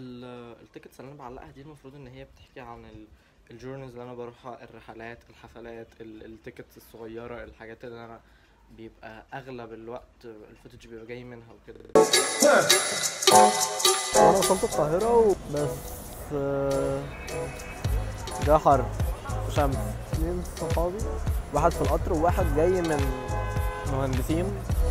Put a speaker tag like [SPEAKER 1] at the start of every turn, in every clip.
[SPEAKER 1] التيكتس اللي انا بعلقها دي المفروض ان هي بتحكي عن الجورنيز اللي انا بروحها الرحلات الحفلات التيكتس الصغيره الحاجات اللي انا بيبقى اغلب الوقت الفوتج بيبقى جاي منها وكده
[SPEAKER 2] وانا وصلت القاهرة و- بس آه، جا حر شمس اتنين صحابي واحد في القطر وواحد جاي من مهندسين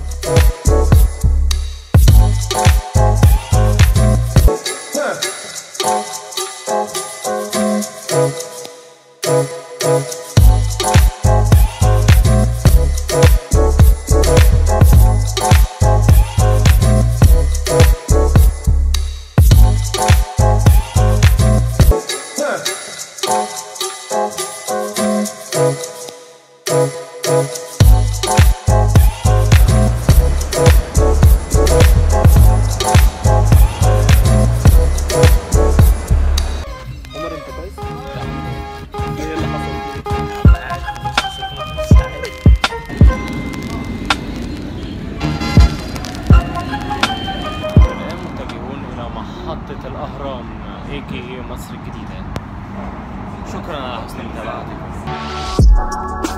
[SPEAKER 2] عمر انت كويس؟ ايه اللي حصل؟
[SPEAKER 3] الآن متجهون إلى محطة الأهرام اي كي اي مصر الجديدة شكرا على حسن متابعتكم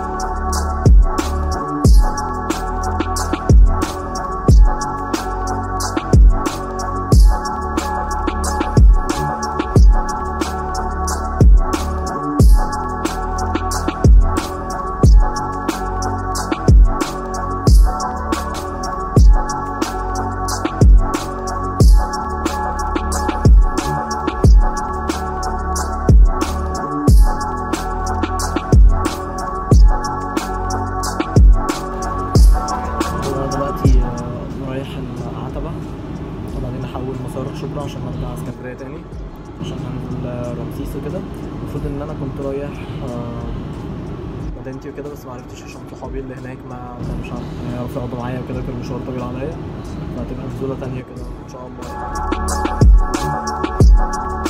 [SPEAKER 2] انا دلوقتي آه، رايح العتبة وبعدين احول مسار شبرا عشان ارجع اسكندرية تاني عشان انزل آه، رمسيس وكده المفروض ان انا كنت رايح آه، مدينتي وكده بس معرفتش عشان صحابي اللي هناك ما ما مش عارف يعرفوا يقعدوا معايا وكده كان المشوار طويل عليا فهتبقى نزولة تانية كده ان شاء الله